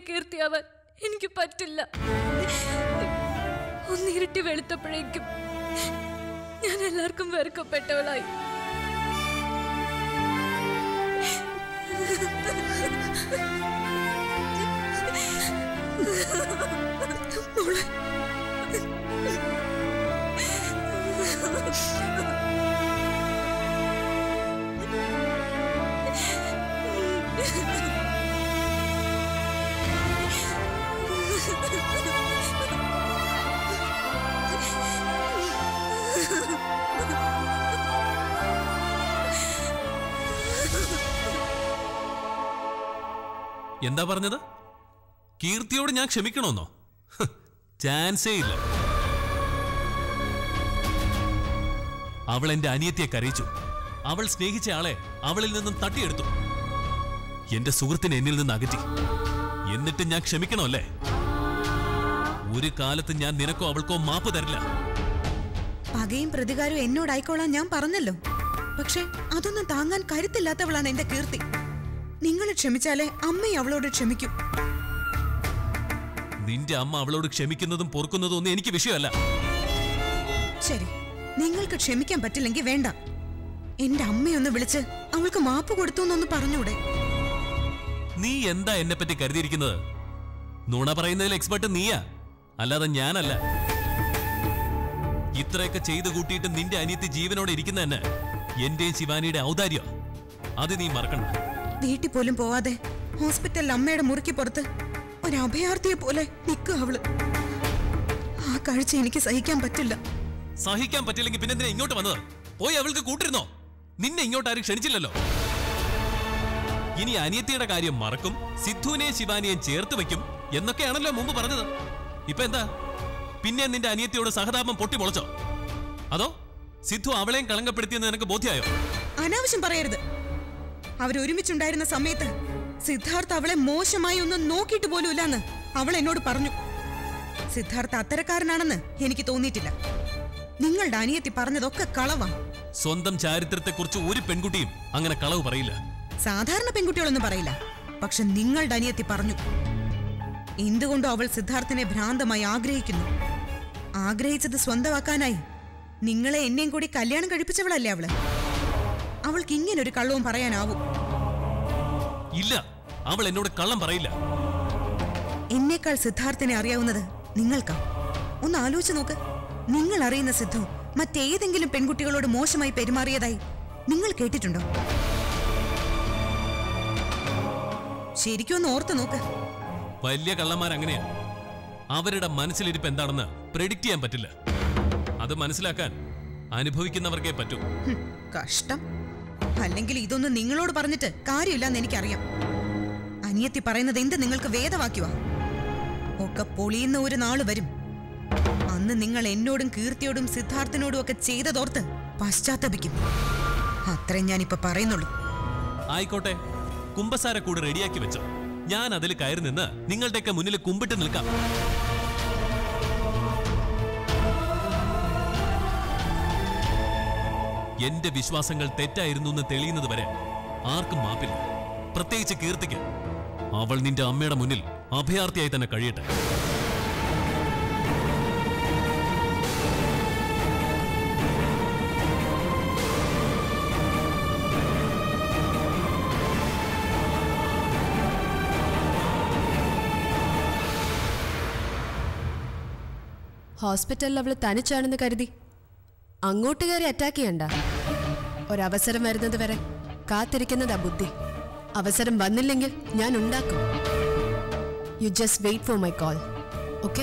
കീർത്തിയാവാൻ എനിക്ക് പറ്റില്ല ഒന്നിരട്ടി വെളുത്തപ്പോഴേക്കും ഞാൻ എല്ലാവർക്കും വെറുക്കപ്പെട്ടവളായി എന്താ പറഞ്ഞത് കീർത്തിയോട് ഞാൻ ക്ഷമിക്കണമെന്നോ ഹ്, ചാൻസേ ഇല്ല അവൾ എന്റെ അനിയത്തിയെ കരയിച്ചു അവൾ സ്നേഹിച്ച ആളെ അവളിൽ നിന്നും തട്ടിയെടുത്തു എന്റെ സുഹൃത്തിനെ എന്നിൽ നിന്ന് അകറ്റി എന്നിട്ട് ഞാൻ ക്ഷമിക്കണോ അല്ലേ ഒരു കാലത്ത് ഞാൻ നിനക്കോ അവൾക്കോ മാപ്പ് തരില്ല പകയും പ്രതികാരവും എന്നോടായിക്കോളാൻ ഞാൻ പറഞ്ഞല്ലോ പക്ഷെ അതൊന്നും താങ്ങാൻ കരുത്തില്ലാത്തവളാണ് എന്റെ കീർത്തി നിങ്ങൾ ക്ഷമിച്ചാലേ അമ്മയും അവളോട് ക്ഷമിക്കൂ നിന്റെ അമ്മ അവളോട് ക്ഷമിക്കുന്നതും പൊറുക്കുന്നതും ഒന്നും എനിക്ക് വിഷയമല്ല ശരി നിങ്ങൾക്ക് ക്ഷമിക്കാൻ പറ്റില്ലെങ്കിൽ വേണ്ട എന്റെ അമ്മയൊന്ന് വിളിച്ച് അവൾക്ക് മാപ്പ് കൊടുത്തു എന്നൊന്ന് പറഞ്ഞൂടെ നീ എന്താ എന്നെ പറ്റി കരുതിയിരിക്കുന്നത് നുണ പറയുന്നതിൽ എക്സ്പെർട്ട് നീയാ അല്ലാതെ ഞാനല്ല ഇത്രയൊക്കെ ചെയ്തു കൂട്ടിയിട്ട് നിന്റെ അനിയത്തി ജീവനോടെ ഇരിക്കുന്ന തന്നെ എന്റെയും ശിവാനിയുടെ ഔദാര്യ അത് നീ മറക്കണ്ട വീട്ടിൽ പോലും പോവാതെ ഹോസ്പിറ്റലിൽ അമ്മയുടെ മുറിക്ക് പുറത്ത് ഒരു അഭയാർത്ഥിയെ പോലെ നിൽക്കുക അവള് ആ കാഴ്ച എനിക്ക് സഹിക്കാൻ പറ്റില്ല സഹിക്കാൻ പറ്റില്ലെങ്കിൽ പിന്നെ എന്തിനാ ഇങ്ങോട്ട് വന്നത് പോയി അവൾക്ക് കൂട്ടിരുന്നോ നിന്നെ ഇങ്ങോട്ട് ആരും ക്ഷണിച്ചില്ലല്ലോ ഇനി അനിയത്തിയുടെ കാര്യം മറക്കും സിദ്ധുവിനെയും ശിവാനിയെയും ചേർത്ത് വെക്കും എന്നൊക്കെയാണല്ലോ മുമ്പ് പറഞ്ഞത് ഇപ്പൊ എന്താ പിന്നെ നിന്റെ അനിയത്തിയോട് സഹതാപം പൊട്ടി മുളച്ചോ അതോ സിദ്ധു അവളെയും കളങ്കപ്പെടുത്തിയെന്ന് നിനക്ക് ബോധ്യായോ അനാവശ്യം പറയരുത് അവരൊരുമിച്ചുണ്ടായിരുന്ന സമയത്ത് സിദ്ധാർത്ഥ അവളെ മോശമായി ഒന്നും നോക്കിയിട്ട് പോലും ഇല്ലാന്ന് അവൾ എന്നോട് പറഞ്ഞു സിദ്ധാർത്ഥ അത്തരക്കാരനാണെന്ന് എനിക്ക് തോന്നിയിട്ടില്ല നിങ്ങളുടെ അനിയത്തി പറഞ്ഞതൊക്കെ കളവാ സ്വന്തം ചാരിത്രത്തെക്കുറിച്ച് ഒരു പെൺകുട്ടിയും അങ്ങനെ കളവ് പറയില്ല സാധാരണ പെൺകുട്ടികളൊന്നും പറയില്ല പക്ഷെ നിങ്ങളുടെ അനിയത്തി പറഞ്ഞു എന്തുകൊണ്ടോ അവൾ സിദ്ധാർത്ഥിനെ ഭ്രാന്തമായി ആഗ്രഹിക്കുന്നു ആഗ്രഹിച്ചത് സ്വന്തമാക്കാനായി നിങ്ങളെ എന്നെയും കൂടി കല്യാണം കഴിപ്പിച്ചവളല്ലേ അവള് അവൾക്ക് ഇങ്ങനൊരു കള്ളവും പറയാനാവും ഇല്ല അവൾ എന്നോട് കള്ളം പറയില്ല എന്നേക്കാൾ സിദ്ധാർത്ഥിനെ അറിയാവുന്നത് നിങ്ങൾക്കാ ഒന്ന് ആലോചിച്ച് നോക്ക് നിങ്ങൾ അറിയുന്ന സിദ്ധു മറ്റേതെങ്കിലും പെൺകുട്ടികളോട് മോശമായി പെരുമാറിയതായി നിങ്ങൾ കേട്ടിട്ടുണ്ടോ ശരിക്കും ഒന്ന് ഓർത്ത് നോക്ക് വലിയ കള്ളന്മാരങ്ങനെയാ അവരുടെ മനസ്സിലിരിപ്പ് എന്താണെന്ന് പ്രെഡിക്റ്റ് ചെയ്യാൻ പറ്റില്ല അത് മനസ്സിലാക്കാൻ അനുഭവിക്കുന്നവർക്കേ പറ്റൂ ഹും, കഷ്ടം അല്ലെങ്കിൽ ഇതൊന്നും നിങ്ങളോട് പറഞ്ഞിട്ട് കാര്യമില്ലെന്ന് എനിക്കറിയാം അനിയത്തി പറയുന്നത് എന്ത് നിങ്ങൾക്ക് വേദവാക്യവാ ഒക്കെ പൊളിയുന്ന ഒരു നാള് വരും അന്ന് നിങ്ങൾ എന്നോടും കീർത്തിയോടും സിദ്ധാർത്ഥിനോടും ഒക്കെ ചെയ്തതോർത്ത് പശ്ചാത്തപിക്കും അത്രേ ഞാനിപ്പോ പറയുന്നുള്ളൂ ആയിക്കോട്ടെ കുമ്പസാര കൂട് റെഡിയാക്കി വെച്ചോ ഞാൻ അതിൽ കയറി നിന്ന് നിങ്ങളുടെയൊക്കെ മുന്നിൽ കുമ്പിട്ട് നിൽക്കാം എന്റെ വിശ്വാസങ്ങൾ തെറ്റായിരുന്നു എന്ന് തെളിയുന്നത് വരെ ആർക്കും മാപ്പില്ല പ്രത്യേകിച്ച് കീർത്തിക്ക് അവൾ നിന്റെ അമ്മയുടെ മുന്നിൽ അഭയാർത്ഥിയായി തന്നെ കഴിയട്ടെ ഹോസ്പിറ്റലിൽ അവള് തനിച്ചാണെന്ന് കരുതി അങ്ങോട്ട് കയറി അറ്റാക്ക് ചെയ്യണ്ട ഒരവസരം വരുന്നത് വരെ കാത്തിരിക്കുന്നതാ ബുദ്ധി അവസരം വന്നില്ലെങ്കിൽ ഞാൻ ഉണ്ടാക്കും you just wait for my call okay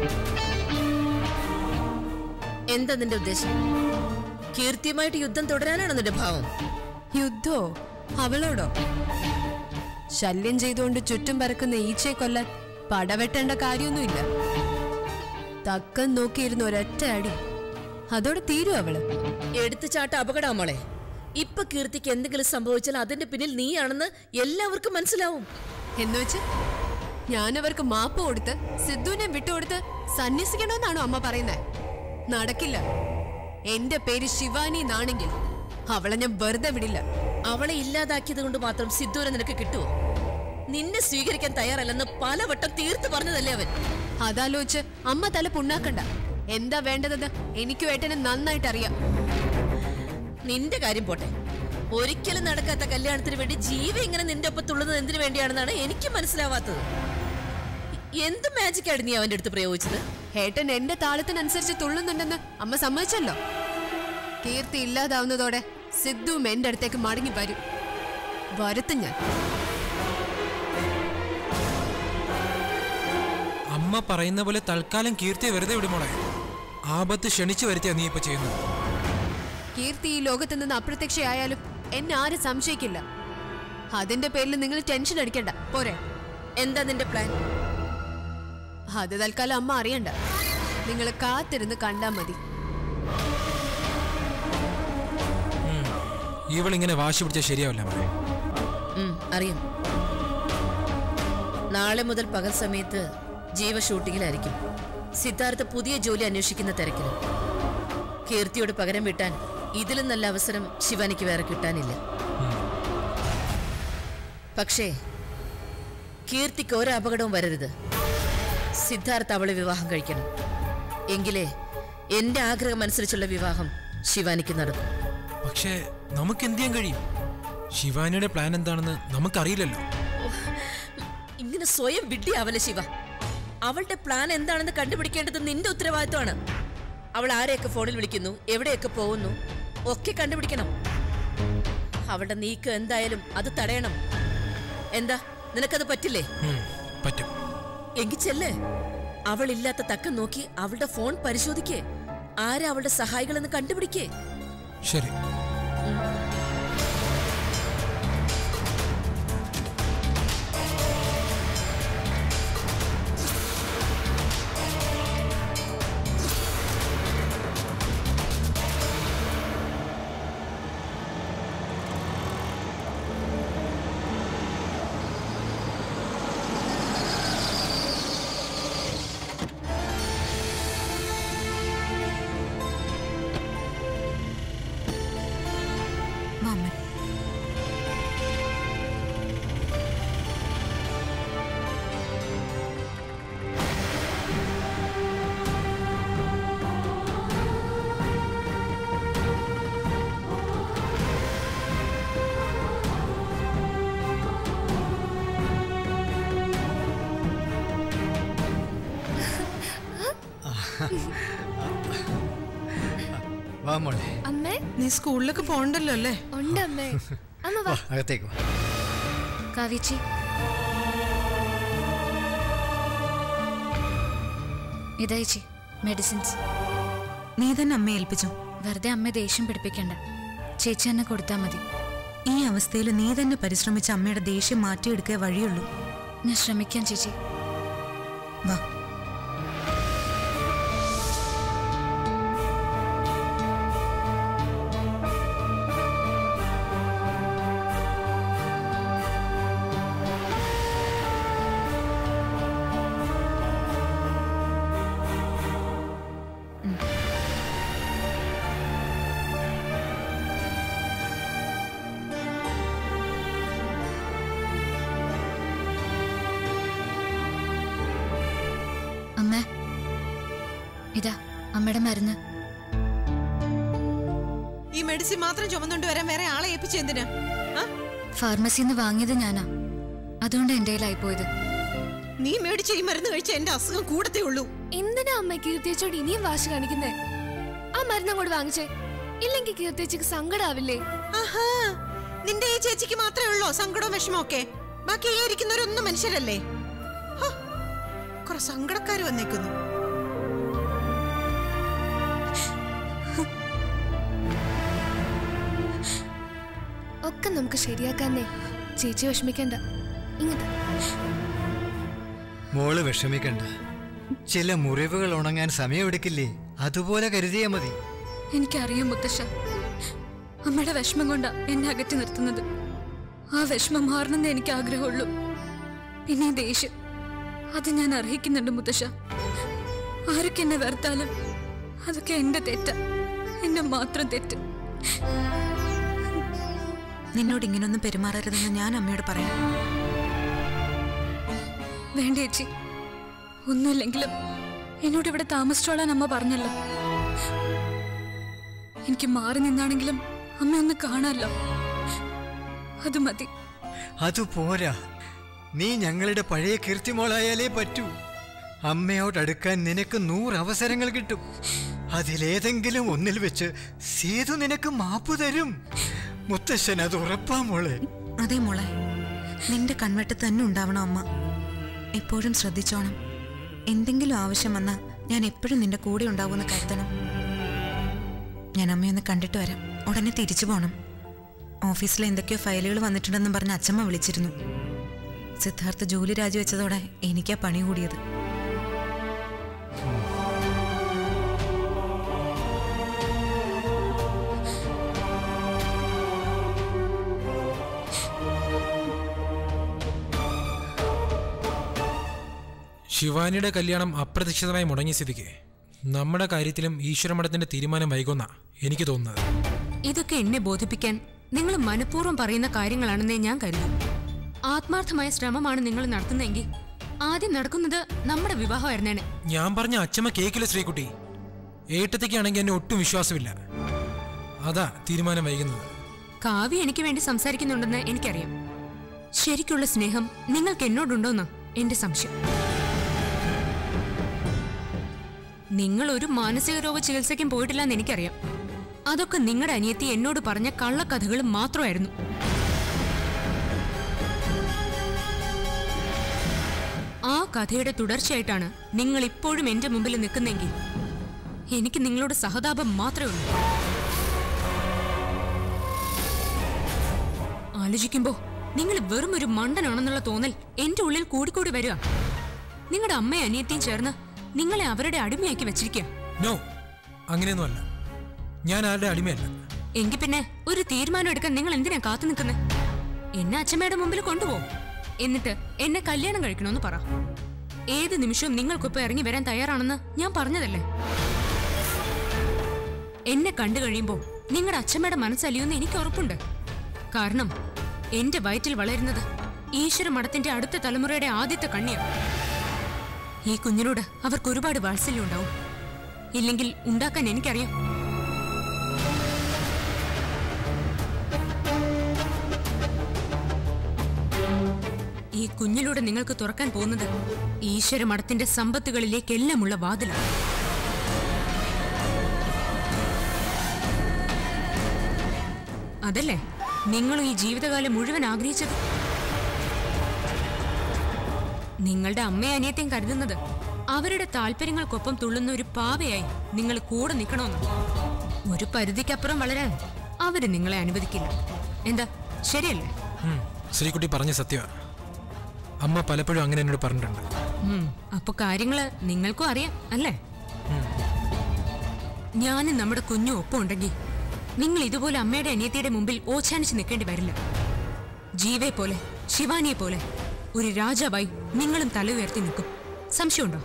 എന്താ നിന്റെ ഉദ്ദേശം കീർത്തിയുമായിട്ട് യുദ്ധം തുടരാനാണോ നിന്റെ ഭാവം യുദ്ധോ അവളോടോ ശല്യം ചെയ്തുകൊണ്ട് ചുറ്റും പരക്കുന്ന ഈച്ചയെ കൊല്ലാൻ പടവെട്ടേണ്ട കാര്യമൊന്നുമില്ല തക്കം നോക്കിയിരുന്ന ഒരൊറ്റ അടി അതോടെ തീരും അവള് എടുത്തു ചാട്ട അപകടാ മോളെ ഇപ്പൊ കീർത്തിക്ക് എന്തെങ്കിലും സംഭവിച്ചാൽ അതിന്റെ പിന്നിൽ നീയാണെന്ന് എല്ലാവർക്കും മനസ്സിലാവും എന്നുവെച്ച് ഞാനവർക്ക് മാപ്പ് കൊടുത്ത് സിദ്ധുവിനെ വിട്ടുകൊടുത്ത് സന്യസിക്കണമെന്നാണോ അമ്മ പറയുന്നത് നടക്കില്ല എന്റെ പേര് ശിവാനി എന്നാണെങ്കിൽ അവളെ ഞാൻ വെറുതെ വിടില്ല അവളെ ഇല്ലാതാക്കിയത് കൊണ്ട് മാത്രം സിദ്ധൂരെ നിനക്ക് കിട്ടുമോ നിന്നെ സ്വീകരിക്കാൻ തയ്യാറല്ലെന്ന് പലവട്ടം തീർത്തു പറഞ്ഞതല്ലേ അവൻ അതാലോചിച്ച് അമ്മ തല പുണ്ണാക്കണ്ട എന്താ വേണ്ടതെന്ന് എനിക്കും ഏട്ടനെ നന്നായിട്ട് അറിയാം നിന്റെ കാര്യം പോട്ടെ ഒരിക്കലും നടക്കാത്ത കല്യാണത്തിന് വേണ്ടി ജീവ ഇങ്ങനെ നിന്റെ ഒപ്പം തുള്ളുന്നത് എന്തിനു വേണ്ടിയാണെന്നാണ് എനിക്ക് മനസ്സിലാവാത്തത് എന്ത് മാജിക്കാണ് നീ അവന്റെ അടുത്ത് പ്രയോഗിച്ചത് ഏട്ടൻ എന്റെ താളത്തിനനുസരിച്ച് തുള്ളുന്നുണ്ടെന്ന് അമ്മ സമ്മതിച്ചല്ലോ കീർത്തി ഇല്ലാതാവുന്നതോടെ സിദ്ധുവും എന്റെ അടുത്തേക്ക് മടങ്ങി വരും വരുത്തും ഞാൻ അമ്മ പറയുന്ന പോലെ തൽക്കാലം കീർത്തിയെ വെറുതെ വിടുമോളെ ആപത്ത് ക്ഷണിച്ചു വരുത്തിയാ നീ ഇപ്പൊ ചെയ്യുന്നത് കീർത്തി ഈ ലോകത്ത് നിന്ന് അപ്രത്യക്ഷയായാലും എന്നെ ആരും സംശയിക്കില്ല അതിന്റെ പേരിൽ നിങ്ങൾ ടെൻഷൻ അടിക്കണ്ട പോരെ എന്താ നിന്റെ പ്ലാൻ അത് തൽക്കാലം അമ്മ അറിയണ്ട നിങ്ങൾ കാത്തിരുന്ന് കണ്ടാ മതി ഇവളിങ്ങനെ വാശി പിടിച്ചാൽ ശരിയാവില്ല മോളെ ഉം, അറിയാം നാളെ മുതൽ പകൽ സമയത്ത് ജീവ ഷൂട്ടിങ്ങിലായിരിക്കും സിദ്ധാർത്ഥ പുതിയ ജോലി അന്വേഷിക്കുന്ന തിരക്കിൽ കീർത്തിയോട് പകരം വീട്ടാൻ ഇതിലും നല്ല അവസരം ശിവാനിക്ക് വേറെ കിട്ടാനില്ല പക്ഷേ കീർത്തിക്ക് ഒരു അപകടവും വരരുത് സിദ്ധാർത്ഥ അവളെ വിവാഹം കഴിക്കണം എങ്കിലേ എന്റെ ആഗ്രഹം അനുസരിച്ചുള്ള വിവാഹം ശിവാനിക്ക് നടക്കും പക്ഷേ നമുക്ക് എന്ത് ചെയ്യാൻ കഴിയും ശിവാനിയുടെ പ്ലാൻ എന്താണെന്ന് നമുക്കറിയില്ലല്ലോ ഇങ്ങനെ സ്വയം വിഡ്ഢിയാവല്ലേ ശിവ അവളുടെ പ്ലാൻ എന്താണെന്ന് കണ്ടുപിടിക്കേണ്ടത് നിന്റെ ഉത്തരവാദിത്വമാണ് അവൾ ആരെയൊക്കെ ഫോണിൽ വിളിക്കുന്നു എവിടെയൊക്കെ പോകുന്നു ഒക്കെ കണ്ടുപിടിക്കണം അവളുടെ നീക്കം എന്തായാലും അത് തടയണം എന്താ നിനക്കത് പറ്റില്ലേ ഉം, പറ്റും എങ്കിൽ ചെല്ലേ അവളില്ലാത്ത തക്കം നോക്കി അവളുടെ ഫോൺ പരിശോധിക്കേ ആരാ അവളുടെ സഹായികളെന്ന് കണ്ടുപിടിക്കേ ശരി മാമൻ വാ മോളെ അമ്മേ നീ സ്കൂളിലേക്ക് പോകണ്ടല്ലോ അല്ലേ ഉണ്ട് അമ്മേ അമ്മ വാ വാ അകത്തേക്ക് വാ കാവിച്ചി ഇതയച്ചി മെഡിസിൻസ് നീ തന്നെ അമ്മയെ ഏൽപ്പിച്ചു വെറുതെ അമ്മ ദേഷ്യം പിടിപ്പിക്കണ്ട ചേച്ചി എന്നെ കൊടുത്താൽ മതി ഈ അവസ്ഥയിൽ നീ തന്നെ പരിശ്രമിച്ച അമ്മയുടെ ദേഷ്യം മാറ്റിയെടുക്കേ വഴിയുള്ളൂ ഞാൻ ശ്രമിക്കാം ചേച്ചി വാ അമ്മ ഇതാ അമ്മയുടെ മരുന്ന് ഈ മെഡിസിൻ മാത്രം ചുമന്നുകൊണ്ട് വരാൻ വേറെ ആളെ ഏൽപ്പിച്ച എന്തിനാ ഫാർമസിയിൽ നിന്ന് വാങ്ങിയത് ഞാനാ അതുകൊണ്ട് എൻ്റെ കയ്യിലായിപ്പോയത് നീ മേടിച്ച ഈ മരുന്ന് കഴിച്ച എന്റെ അസുഖം കൂടത്തേ ഉള്ളൂ എന്തിനാ അമ്മ കീർത്തിയച്ചോട് ഇനിയും വാശി കാണിക്കുന്നേ ആ മരുന്ന് അങ്ങോട്ട് വാങ്ങിച്ചേ ഇല്ലെങ്കിൽ കീർത്തിയച്ചക്ക് സങ്കടാവില്ലേ ആഹാ നിന്റെ ഈ ചേച്ചിക്ക് മാത്രമേ ഉള്ളോ സങ്കടവും വിഷമവും ഒക്കെ ബാക്കി ഈ ഇരിക്കുന്നവരൊന്നും മനുഷ്യരല്ലേ ഹ, കുറെ സങ്കടക്കാര് വന്നേക്കുന്നു ഒക്കെ നമുക്ക് ശരിയാക്കാന്നേ ചേച്ചി വിഷമിക്കണ്ട ഇങ്ങോട്ട് മോള് വിഷമിക്കണ്ട ചില മുറിവുകൾ ഉണങ്ങാൻ സമയമെടുക്കില്ലേ അതുപോലെ കരുതിയാ മതി എനിക്കറിയാം മുത്തശ്ശ അമ്മയുടെ വിഷമം കൊണ്ടാ എന്നെ അകറ്റി നിർത്തുന്നത് ആ വിഷമം മാറണമെന്ന് എനിക്ക് ആഗ്രഹമുള്ളൂ പിന്നെ ഈ ദേഷ്യം അത് ഞാൻ അർഹിക്കുന്നുണ്ട് മുത്തശ്ശ ആരൊക്കെ എന്നെ വെറുത്താലും അതൊക്കെ എന്റെ തെറ്റ എന്നെ മാത്രം തെറ്റ് നിന്നോട് ഇങ്ങനൊന്നും പെരുമാറരുതെന്ന് ഞാൻ അമ്മയോട് പറയാം വേണ്ട ചേച്ചി ഒന്നുമില്ലെങ്കിലും എന്നോട് ഇവിടെ താമസിച്ചോളാൻ അമ്മ പറഞ്ഞല്ലോ എനിക്ക് മാറി നിന്നാണെങ്കിലും അമ്മ ഒന്ന് കാണാമല്ലോ അത് മതി അത് പോരാ നീ ഞങ്ങളുടെ പഴയ കീർത്തിമോളായാലേ പറ്റൂ അമ്മയോട് അടുക്കാൻ നിനക്ക് നൂറ് അവസരങ്ങൾ കിട്ടും അതിലേതെങ്കിലും ഒന്നിൽ വെച്ച് സേതു നിനക്ക് മാപ്പു തരും മുത്തശ്ശൻ അത് ഉറപ്പാ മോളെ അതെ മോളെ നിന്റെ കൺവെട്ട് തന്നെ ഉണ്ടാവണം അമ്മ എപ്പോഴും ശ്രദ്ധിച്ചോണം എന്തെങ്കിലും ആവശ്യം വന്നാൽ ഞാൻ എപ്പോഴും നിന്റെ കൂടെ ഉണ്ടാവുമെന്ന് കരുതണം ഞാൻ അമ്മയൊന്ന് കണ്ടിട്ട് വരാം ഉടനെ തിരിച്ചു പോണം ഓഫീസിൽ എന്തൊക്കെയോ ഫയലുകൾ വന്നിട്ടുണ്ടെന്ന് പറഞ്ഞ് അച്ഛമ്മ വിളിച്ചിരുന്നു സിദ്ധാർത്ഥ ജോലി രാജിവെച്ചതോടെ എനിക്കാ പണി കൂടിയത് ശിവാനിയുടെ കല്യാണം അപ്രതീക്ഷിതമായി മുടങ്ങിയ സ്ഥിതിക്ക് നമ്മുടെ കാര്യത്തിലും ഈശ്വരമഠത്തിന്റെ തീരുമാനം വൈകുന്ന എനിക്ക് തോന്നുന്നത് ഇതൊക്കെ എന്നെ ബോധിപ്പിക്കാൻ നിങ്ങൾ മനഃപൂർവ്വം പറയുന്ന കാര്യങ്ങളാണെന്നേ ഞാൻ കരുതും ആത്മാർത്ഥമായ ശ്രമമാണ് നിങ്ങൾ നടത്തുന്നതെങ്കിൽ ആദ്യം നടക്കുന്നത് നമ്മുടെ വിവാഹമായിരുന്നേനെ ഞാൻ പറഞ്ഞ അച്ഛമ്മ കേക്കില്ല ശ്രീകുട്ടി ഏട്ടത്തേക്കാണെങ്കിൽ എന്നെ ഒട്ടും വിശ്വാസമില്ല അതാ തീരുമാനം വൈകുന്നത് കാവ്യ എനിക്ക് വേണ്ടി സംസാരിക്കുന്നുണ്ടെന്ന് എനിക്കറിയാം ശരിക്കുള്ള സ്നേഹം നിങ്ങൾക്ക് എന്നോടുണ്ടോന്ന് എന്റെ സംശയം നിങ്ങൾ ഒരു മാനസിക രോഗ ചികിത്സയ്ക്കും പോയിട്ടില്ലെന്ന് എനിക്കറിയാം അതൊക്കെ നിങ്ങളുടെ അനിയത്തി എന്നോട് പറഞ്ഞ കള്ളക്കഥകൾ മാത്രമായിരുന്നു ആ കഥയുടെ തുടർച്ചയായിട്ടാണ് നിങ്ങൾ ഇപ്പോഴും എന്റെ മുമ്പിൽ നിൽക്കുന്നെങ്കിൽ എനിക്ക് നിങ്ങളോട് സഹതാപം മാത്രമേ ഉള്ളൂ ആലോചിക്കുമ്പോ നിങ്ങൾ വെറും ഒരു മണ്ടനാണെന്നുള്ള തോന്നൽ എന്റെ ഉള്ളിൽ കൂടിക്കൂടി വരിക നിങ്ങളുടെ അമ്മയും അനിയത്തിയും ചേർന്ന് നിങ്ങളെ അവരുടെ അടിമയാക്കി വെച്ചിരിക്കുക നോ അങ്ങനെയൊന്നുമല്ല ഞാൻ ആരുടെ അടിമയല്ല എങ്കിൽ പിന്നെ ഒരു തീരുമാനം എടുക്കാൻ നിങ്ങൾ എന്തിനാ കാത്തു നിൽക്കുന്നത് എന്നെ അച്ഛമ്മയുടെ മുമ്പിൽ കൊണ്ടുപോകും എന്നിട്ട് എന്നെ കല്യാണം കഴിക്കണമെന്ന് പറ ഏത് നിമിഷവും നിങ്ങൾക്കൊപ്പം ഇറങ്ങി വരാൻ തയ്യാറാണെന്ന് ഞാൻ പറഞ്ഞതല്ലേ എന്നെ കണ്ടു കഴിയുമ്പോൾ നിങ്ങളുടെ അച്ഛമ്മയുടെ മനസ്സലിയുമെന്ന് എനിക്ക് ഉറപ്പുണ്ട് കാരണം എന്റെ വയറ്റിൽ വളരുന്നത് ഈശ്വര മഠത്തിന്റെ അടുത്ത തലമുറയുടെ ആദ്യത്തെ കണ്ണിയാണ് ഈ കുഞ്ഞിനോട് അവർക്ക് ഒരുപാട് വാത്സല്യം ഉണ്ടാവും ഇല്ലെങ്കിൽ ഉണ്ടാക്കാൻ എനിക്കറിയാം ഈ കുഞ്ഞിലൂടെ നിങ്ങൾക്ക് തുറക്കാൻ പോകുന്നത് ഈശ്വര മഠത്തിന്റെ സമ്പത്തുകളിലേക്കെല്ലാമുള്ള വാതിലാണ് അതല്ലേ നിങ്ങളും ഈ ജീവിതകാലം മുഴുവൻ ആഗ്രഹിച്ചത് നിങ്ങളുടെ അമ്മയെ അനിയത്തെയും കരുതുന്നത് അവരുടെ താല്പര്യങ്ങൾക്കൊപ്പം തുള്ളുന്ന ഒരു പാവയായി നിങ്ങൾ കൂടെ നിൽക്കണമെന്ന് ഒരു പരിധിക്കപ്പുറം വളരാൻ അവര് നിങ്ങളെ അനുവദിക്കില്ല എന്താ ശരിയല്ലേ ഉം, ശ്രീകുട്ടി പറഞ്ഞ സത്യമാണ് അമ്മ പലപ്പോഴും അങ്ങനെ എന്നോട് പറഞ്ഞിട്ടുണ്ട് ഉം, അപ്പൊ കാര്യങ്ങള് നിങ്ങൾക്കും അറിയാം അല്ലേ ഞാനും നമ്മുടെ കുഞ്ഞും ഒപ്പം ഉണ്ടെങ്കിൽ നിങ്ങൾ ഇതുപോലെ അമ്മയുടെ അനിയത്തിയുടെ മുമ്പിൽ ഓച്ചാനിച്ച് നിൽക്കേണ്ടി വരില്ല ജീവയെ പോലെ ശിവാനിയെ പോലെ ഒരു രാജാവായി നിങ്ങളും തല ഉയർത്തി നിൽക്കും സംശയമുണ്ടോ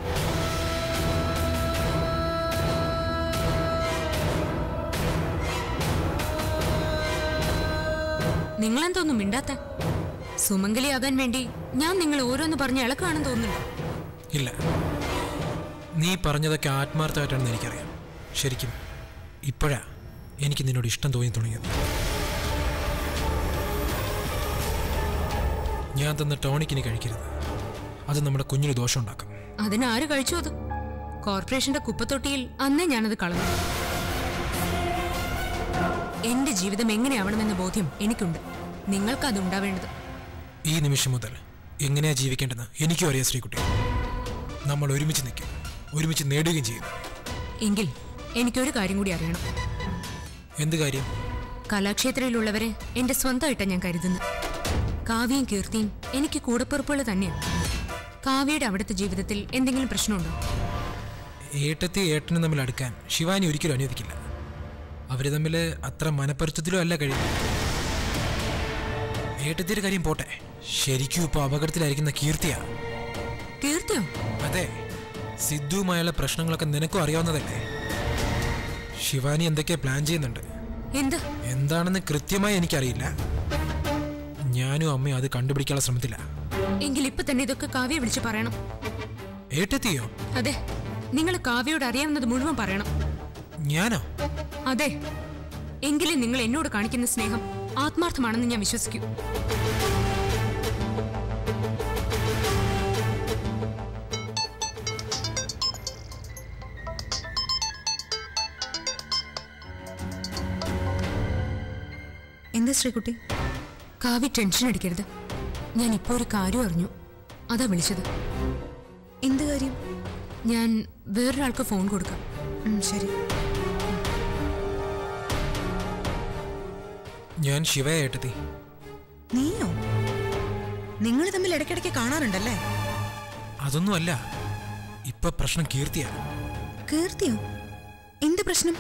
നിങ്ങളെന്തോന്നും മിണ്ടാത്ത സുമംഗലിയാകാൻ വേണ്ടി ഞാൻ നിങ്ങൾ ഓരോന്ന് പറഞ്ഞ് ഇളക്കാണെന്ന് തോന്നുന്നുണ്ടോ ഇല്ല നീ പറഞ്ഞതൊക്കെ ആത്മാർത്ഥമായിട്ടാണെന്ന് എനിക്കറിയാം ശരിക്കും ഇപ്പോഴാ എനിക്ക് നിന്നോട് ഇഷ്ടം തോന്നി തുടങ്ങിയത് ഞാൻ തന്ന ടോണിക്കിനി കഴിക്കരുത് അത് നമ്മുടെ കുഞ്ഞിന് ദോഷമുണ്ടാക്കും അതിനാര് കഴിച്ചു അത് കോർപ്പറേഷന്റെ കുപ്പത്തൊട്ടിയിൽ അന്നേ ഞാനത് കളഞ്ഞു എന്റെ ജീവിതം എങ്ങനെയാവണമെന്ന ബോധ്യം എനിക്കുണ്ട് നിങ്ങൾക്ക് അത് ഉണ്ടാവേണ്ടത് ഈ നിമിഷം മുതൽ എങ്ങനെയാ ജീവിക്കേണ്ടെന്ന് എനിക്കും അറിയാം ശ്രീകുട്ടി നമ്മൾ ഒരുമിച്ച് നിൽക്കും ഒരുമിച്ച് നേടുകയും ചെയ്യും എങ്കിൽ എനിക്കൊരു കാര്യം കൂടി അറിയണം എന്ത് കാര്യം കലാക്ഷേത്രയിലുള്ളവരെ എന്റെ സ്വന്തമായിട്ടാണ് ഞാൻ കരുതുന്നത് കാവ്യയും കീർത്തിയും എനിക്ക് കൂടപ്പിറപ്പുകൾ തന്നെയാണ് കാവ്യയുടെ അവിടുത്തെ ജീവിതത്തിൽ എന്തെങ്കിലും പ്രശ്നമുണ്ടോ ഏട്ടത്തി ഏട്ടനും തമ്മിൽ അടുക്കാൻ ശിവാനി ഒരിക്കലും അനുവദിക്കില്ല അവർ തമ്മിൽ അത്ര മനപ്പൊരുത്തത്തിലും അല്ല കഴിയുന്നത് ഏട്ടത്തിയുടെ കാര്യം പോട്ടെ ശരിക്കും ഇപ്പോൾ അപകടത്തിലായിരിക്കുന്ന കീർത്തിയാ കീർത്തിയോ അതെ സിദ്ധുവുമായുള്ള പ്രശ്നങ്ങളൊക്കെ നിനക്കും അറിയാവുന്നതല്ലേ ശിവാനി എന്തൊക്കെയാ പ്ലാൻ ചെയ്യുന്നുണ്ട് എന്ത് എന്താണെന്ന് കൃത്യമായി എനിക്കറിയില്ല ഞാനും അമ്മയും അത് കണ്ടുപിടിക്കാനുള്ള ശ്രമത്തില്ല എങ്കിൽ ഇപ്പൊ തന്നെ ഇതൊക്കെ കാവ്യ വിളിച്ച് പറയണം ഏട്ടെത്തിയോ അതെ നിങ്ങൾ കാവ്യയോട് അറിയാവുന്നത് മുഴുവൻ പറയണം ഞാനോ അതെ എങ്കിലേ നിങ്ങൾ എന്നോട് കാണിക്കുന്ന സ്നേഹം ആത്മാർത്ഥമാണെന്ന് ഞാൻ വിശ്വസിക്കൂ എന്താ ശ്രീകുട്ടി കാവ്യ ടെൻഷൻ അടിക്കരുത് ഞാൻ ഇപ്പോൾ ഒരു കാര്യം അറിഞ്ഞു അതാ വിളിച്ചത് എന്ത് കാര്യം ഞാൻ വേറൊരാൾക്ക് ഫോൺ കൊടുക്കാം ഉം, ശരി ഞാൻ ശിവയ ഏട്ടത്തി നീയോ നിങ്ങൾ തമ്മിൽ ഇടയ്ക്കിടയ്ക്ക് കാണാറുണ്ടല്ലേ അതൊന്നുമല്ല ഇപ്പൊ പ്രശ്നം കീർത്തിയാ കീർത്തിയോ എന്ത് പ്രശ്നം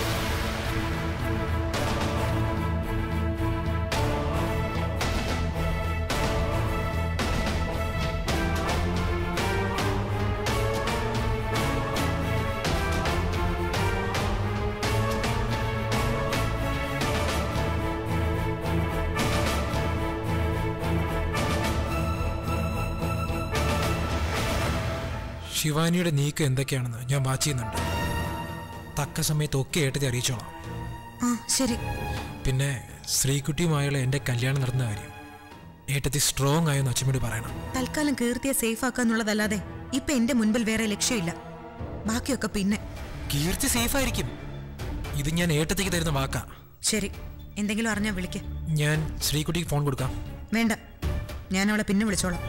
ശിവാനിയുടെ നീക്കം എന്തൊക്കെയാണെന്ന് ഞാൻ വാച്ച് ചെയ്യുന്നുണ്ട് തക്ക സമയത്ത് ഒക്കെ ഏട്ടത്തി അറിയിച്ചോളാം ആ ശരി പിന്നെ ശ്രീകുട്ടിയുമായുള്ള എൻ്റെ കല്യാണം നടന്ന കാര്യം ഏട്ടത്തി സ്ട്രോങ് ആയെന്ന് അച്ഛമ്മയോട് പറയണം തൽക്കാലം കീർത്തിയെ സേഫ് ആക്കാന്നുള്ളതല്ലാതെ ഇപ്പൊ എന്റെ മുൻപിൽ വേറെ ലക്ഷ്യമില്ല ബാക്കിയൊക്കെ പിന്നെ കീർത്തി സേഫ് ആയിരിക്കും ഇത് ഞാൻ ഏട്ടത്തിക്ക് തരുന്ന വാക്കാ ശരി എന്തെങ്കിലും അറിഞ്ഞാ വിളിക്ക് ഞാൻ ശ്രീകുട്ടിക്ക് ഫോൺ കൊടുക്കാം വേണ്ട ഞാൻ അവളെ പിന്നെ വിളിച്ചോളാം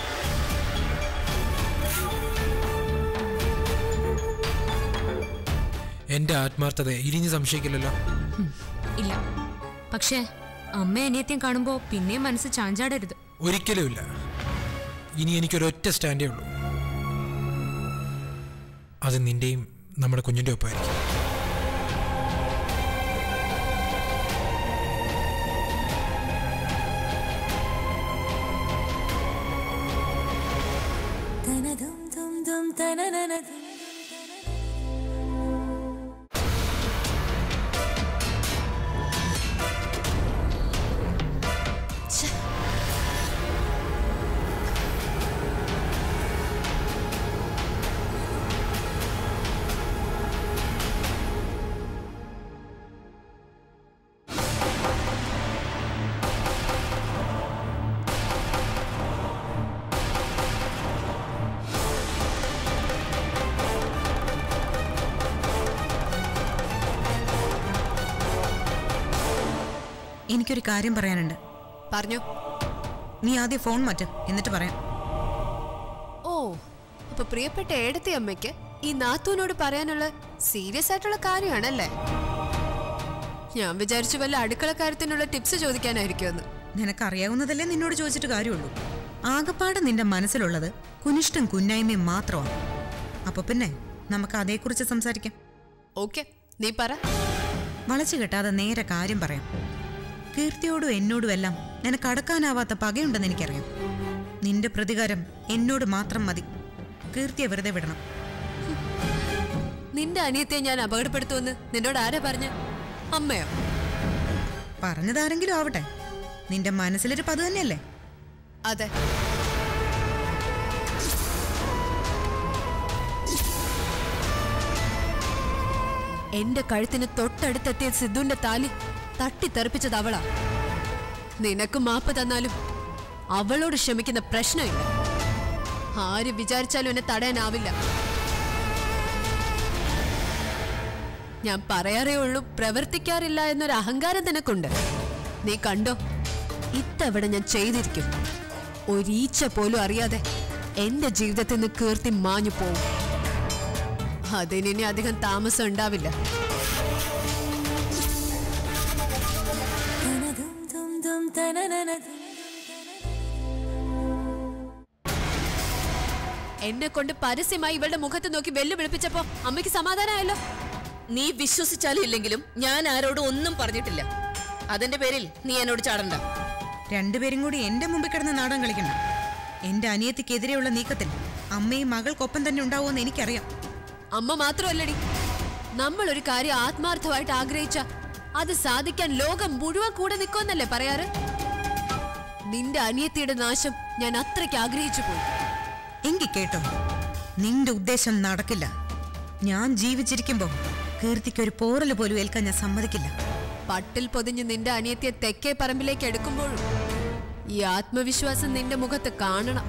എൻ്റെ ആത്മാർത്ഥതയെ ഇരിഞ്ഞ് സംശയിക്കില്ലല്ലോ ഇല്ല പക്ഷേ അമ്മ അനിയത്യം കാണുമ്പോ പിന്നെയും മനസ്സ് ചാഞ്ചാടരുത് ഒരിക്കലുമില്ല ഇനി എനിക്കൊരൊറ്റ സ്റ്റാൻഡേ ഉള്ളൂ അത് നിന്റെയും നമ്മുടെ കുഞ്ഞിൻ്റെ ഒപ്പമായിരിക്കും എനിക്കൊരു കാര്യം പറയാനുണ്ട് പറഞ്ഞു നീ ആദ്യം ഫോൺ മാറ്റ് എന്നിട്ട് പറയാം ഓ അപ്പൊ പ്രിയപ്പെട്ട ഏടത്തി അമ്മയ്ക്ക് ഈ നാത്തൂനോട് പറയാനുള്ള സീരിയസ് ആയിട്ടുള്ള കാര്യമാണല്ലേ ഞാൻ വിചാരിച്ചു വല്ല അടുക്കള കാര്യത്തിനുള്ള ടിപ്സ് ചോദിക്കാനായിരിക്കുമെന്ന് നിനക്കറിയാവുന്നതല്ലേ നിന്നോട് ചോദിച്ചിട്ട് കാര്യമുള്ളൂ ആകപ്പാടെ നിന്റെ മനസ്സിലുള്ളത് കുനിഷ്ടം കുന്നായ്മയും മാത്രമാണ് അപ്പൊ പിന്നെ നമുക്ക് അതേക്കുറിച്ച് സംസാരിക്കാം ഓക്കെ നീ പറ വളച്ചു കെട്ടാതെ നേരെ കാര്യം പറയാം കീർത്തിയോടും എന്നോടും എല്ലാം നിനക്ക് അടക്കാനാവാത്ത പകയുണ്ടെന്ന് എനിക്കറിയാം നിന്റെ പ്രതികാരം എന്നോട് മാത്രം മതി കീർത്തിയെ വെറുതെ വിടണം നിന്റെ അനിയത്തെ ഞാൻ അപകടപ്പെടുത്തുമെന്ന് നിന്നോട് ആരാ പറഞ്ഞ അമ്മയോ പറഞ്ഞതാരെങ്കിലും ആവട്ടെ നിന്റെ മനസ്സിലൊരു പത് തന്നെയല്ലേ അതെ എന്റെ കഴുത്തിന് തൊട്ടടുത്തെത്തിയ സിദ്ധുവിന്റെ താലി തട്ടിത്തെറിപ്പിച്ചത് അവളാ നിനക്ക് മാപ്പ് തന്നാലും അവളോട് ക്ഷമിക്കുന്ന പ്രശ്നമില്ല ആര് വിചാരിച്ചാലും എന്നെ തടയാനാവില്ല ഞാൻ പറയാറേ ഉള്ളൂ പ്രവർത്തിക്കാറില്ല എന്നൊരു അഹങ്കാരം നിനക്കുണ്ട് നീ കണ്ടോ ഇത്തവണ ഞാൻ ചെയ്തിരിക്കും ഒരീച്ച പോലും അറിയാതെ എന്റെ ജീവിതത്തിൽ നിന്ന് കീർത്തി മാഞ്ഞു പോവും അതിനി അധികം താമസം ഉണ്ടാവില്ല എന്നെ കൊണ്ട് പരസ്യമായി ഇവളുടെ മുഖത്ത് നോക്കി വെല്ലുവിളിപ്പിച്ചപ്പോ അമ്മയ്ക്ക് സമാധാനമായല്ലോ നീ വിശ്വസിച്ചാലും ഇല്ലെങ്കിലും ഞാൻ ആരോടും ഒന്നും പറഞ്ഞിട്ടില്ല അതിന്റെ പേരിൽ നീ എന്നോട് ചാടണ്ട രണ്ടുപേരും കൂടി എന്റെ മുമ്പിൽ കിടന്ന് നാടകം കളിക്കണ്ട എന്റെ അനിയത്തിക്കെതിരെയുള്ള നീക്കത്തിൽ അമ്മയും മകൾക്കൊപ്പം തന്നെ ഉണ്ടാവുമെന്ന് എനിക്കറിയാം അമ്മ മാത്രമല്ലടി നമ്മൾ ഒരു കാര്യം ആത്മാർത്ഥമായിട്ട് ആഗ്രഹിച്ച അത് സാധിക്കാൻ ലോകം മുഴുവൻ കൂടെ നിൽക്കുമെന്നല്ലേ പറയാറ് നിന്റെ അനിയത്തിയുടെ നാശം ഞാൻ അത്രയ്ക്ക് ആഗ്രഹിച്ചു പോയി എങ്കി കേട്ടോ നിന്റെ ഉദ്ദേശം നടക്കില്ല ഞാൻ ജീവിച്ചിരിക്കുമ്പോ കീർത്തിക്ക് ഒരു പോറല് പോലും ഏൽക്കാൻ ഞാൻ സമ്മതിക്കില്ല പട്ടിൽ പൊതിഞ്ഞ് നിന്റെ അനിയത്തിയെ തെക്കേ പറമ്പിലേക്ക് എടുക്കുമ്പോഴും ഈ ആത്മവിശ്വാസം നിന്റെ മുഖത്ത് കാണണം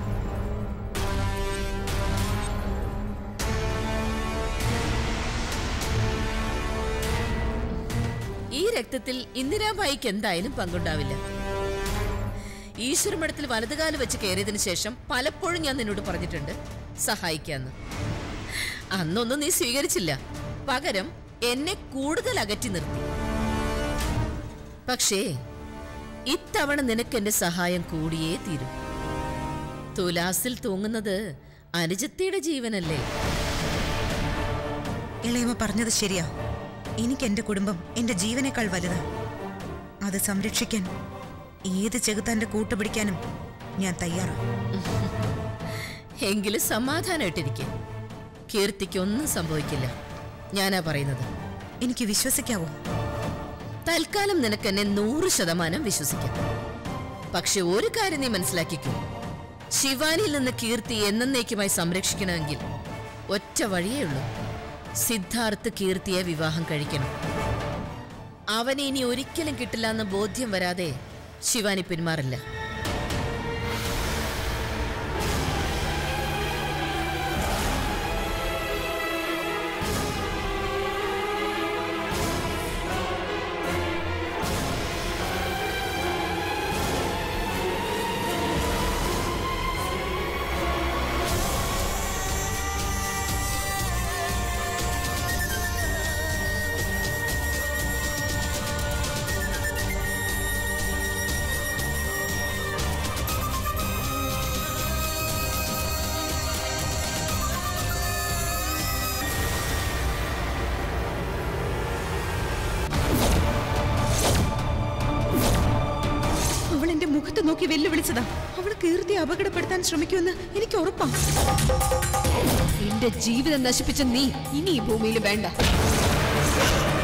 ഈ രക്തത്തിൽ ഇന്ദിരാബായിക്ക് എന്തായാലും പങ്കുണ്ടാവില്ല ഈശ്വരമഠത്തിൽ വലതുകാല് വെച്ച് കയറിയതിനു ശേഷം പലപ്പോഴും ഞാൻ നിന്നോട് പറഞ്ഞിട്ടുണ്ട് സഹായിക്കാന്ന് അന്നൊന്നും നീ സ്വീകരിച്ചില്ല പകരം എന്നെ കൂടുതൽ അകറ്റി നിർത്തി പക്ഷേ ഇത്തവണ നിനക്ക് എന്റെ സഹായം കൂടിയേ തീരും തുലാസിൽ തൂങ്ങുന്നത് അനുജത്തിയുടെ ജീവനല്ലേ ഇളയമ്മ പറഞ്ഞത് ശരിയാ എനിക്ക് എന്റെ കുടുംബം എന്റെ ജീവനേക്കാൾ വലുതാ അത് സംരക്ഷിക്കാൻ ഏത് ചെകുത്താന്റെ കൂട്ടുപിടിക്കാനും ഞാൻ തയ്യാറാ എങ്കിലും സമാധാനമായിട്ടിരിക്കെ കീർത്തിക്കൊന്നും സംഭവിക്കില്ല ഞാനാ പറയുന്നത് എനിക്ക് വിശ്വസിക്കാവോ തൽക്കാലം നിനക്ക് എന്നെ നൂറ് ശതമാനം വിശ്വസിക്കാം പക്ഷെ ഒരു കാര്യം നീ മനസ്സിലാക്കിക്കൂ ശിവാനിയിൽ നിന്ന് കീർത്തി എന്നേക്കുമായി സംരക്ഷിക്കണമെങ്കിൽ ഒറ്റ വഴിയേ ഉള്ളൂ സിദ്ധാർത്ഥ് കീർത്തിയെ വിവാഹം കഴിക്കണം അവനെ ഇനി ഒരിക്കലും കിട്ടില്ല എന്ന ബോധ്യം വരാതെ ശിവാനി പിന്മാറില്ല അവൾ എന്റെ മുഖത്ത് നോക്കി വെല്ലുവിളിച്ചതാ അവൾ കീർത്തി അപകടപ്പെടുത്താൻ ശ്രമിക്കുമെന്ന് എനിക്ക് ഉറപ്പാ എന്റെ ജീവിതം നശിപ്പിച്ച നീ ഇനി ഈ ഭൂമിയിൽ വേണ്ട